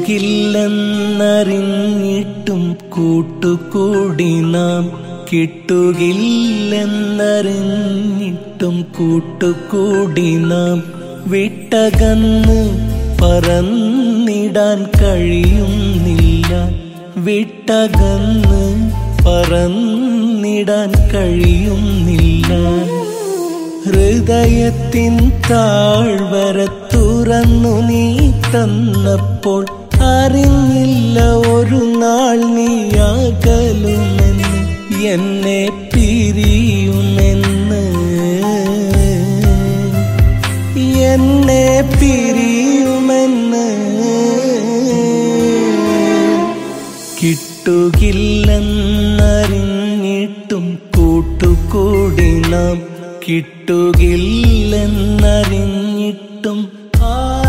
കിട്ടുകില്ലെന്നറിഞ്ഞിട്ടും കൂട്ടുകൂടി നാം കിട്ടുകില്ലെന്നറിഞ്ഞിട്ടും കൂട്ടുകൂടി നാം വിട്ടകന്ന് പറന്നിടാൻ കഴിയുന്നില്ല വിട്ടകന്ന് പറന്നിടാൻ കഴിയുന്നില്ല ഹൃദയത്തിൻ താഴ്വര തുറന്നു നീ തന്നപ്പോൾ അറിഞ്ഞില്ല ഒരു നാൾ നീ അകലുമെന്ന് എന്നെ പിരിയുമെന്ന് എന്നെ പിരിയുമെന്ന് കിട്ടുകില്ലെന്നറിഞ്ഞിട്ടും കൂട്ടുകൂടി നാം കിട്ടുകില്ലെന്നറിഞ്ഞിട്ടും ആ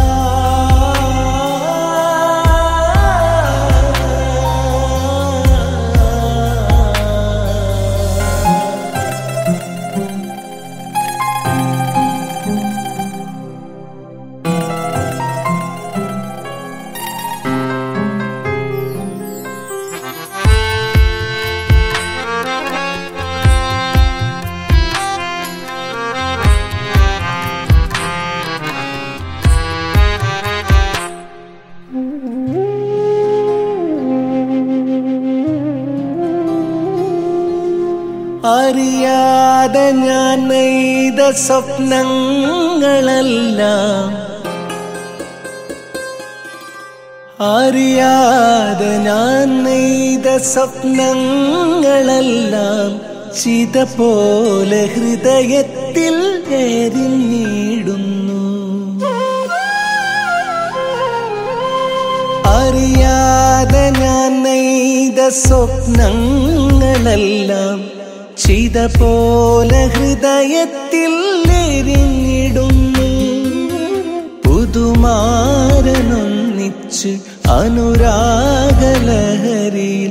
അറിയാതെ ഞാൻ നെയ്ത സ്വപ്നങ്ങളെല്ലാം അറിയാതെ ഞാൻ നെയ്ത സ്വപ്നങ്ങളെല്ലാം ചിത പോലെ ഹൃദയത്തിൽ എരിഞ്ഞിടുന്നു അറിയാതെ ഞാൻ നെയ്ത സ്വപ്നങ്ങളെല്ലാം ചിത പോലെ ഹൃദയത്തിൽ എരിഞ്ഞിടുന്നു പുതുമാരനൊന്നിച്ച് അനുരാഗലഹരിയിൽ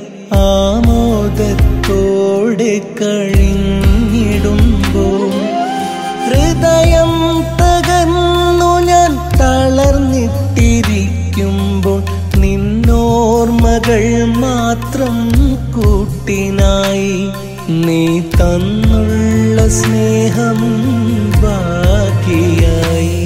ആമോദത്തോടെ കഴിഞ്ഞിടുമ്പോൾ ഹൃദയം തകർന്നു ഞാൻ തളർന്നിട്ടിരിക്കുമ്പോൾ നിന്നോർമകൾ മാത്രം കൂട്ടിനായി നീ തന്നുള്ള സ്നേഹം ബാക്കിയായി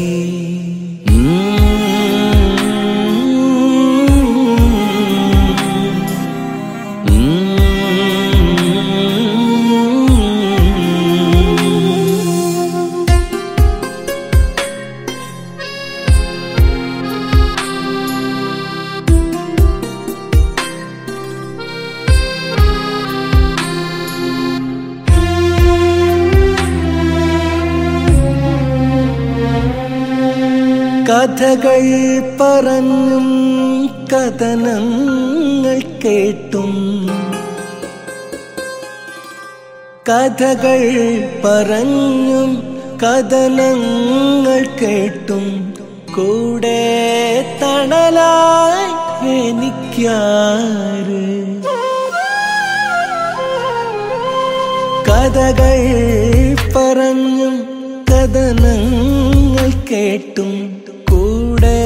കഥകൾ പറഞ്ഞും കഥനങ്ങൾ കേട്ടും കഥകൾ പറഞ്ഞും കഥനങ്ങൾ കേട്ടും കൂടെ തണലായി എനിക്കാര് കഥകൾ പറഞ്ഞും കഥനങ്ങൾ കേട്ടും കൂടെ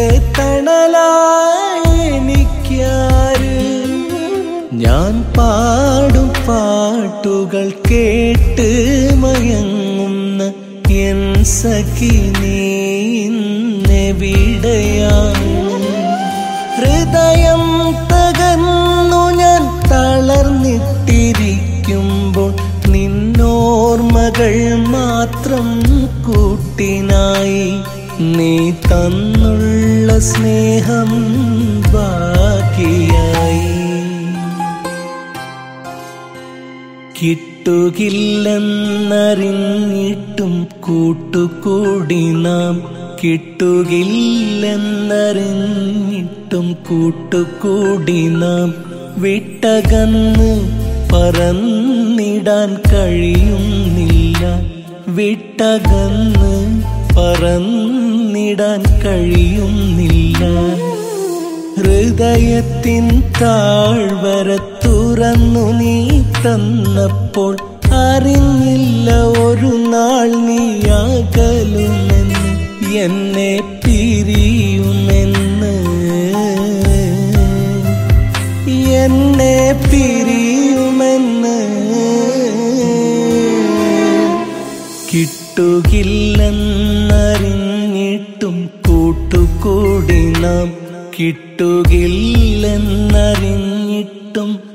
തണലായി എനിക്കാര് ഞാൻ പാടും പാട്ടുകൾ കേട്ട് മയങ്ങുന്ന എൻ സഖി നീ ഇന്നെവിടെയാണ് ഹൃദയം തകർന്നു ഞാൻ തളർന്നിട്ടിരിക്കുമ്പോൾ നിന്നോർമകൾ മാത്രം കൂട്ടിനായി നീ തന്നുള്ള സ്നേഹം ബാക്കിയായി കിട്ടുകില്ലെന്നറിഞ്ഞിട്ടും കൂട്ടുകൂടി നാം കിട്ടുകില്ലെന്നറിഞ്ഞിട്ടും കൂട്ടുകൂടി നാം വിട്ടകന്ന് പറന്നിടാൻ കഴിയുന്നില്ല വിട്ടകന്ന് പറന്നിടാൻ കഴിയുന്നില്ല ഹൃദയത്തിൻ താഴ്വര തുറന്നു നീ തന്നപ്പോൾ അറിഞ്ഞില്ല ഒരു നാൾ നീ അകലുമെന്ന് എന്നെ പിരിയുമെന്ന് കിട്ടുകില്ലെന്നറിഞ്ഞിട്ടും കൂട്ടുകൂടി നാം കിട്ടുകില്ലെന്നറിഞ്ഞിട്ടും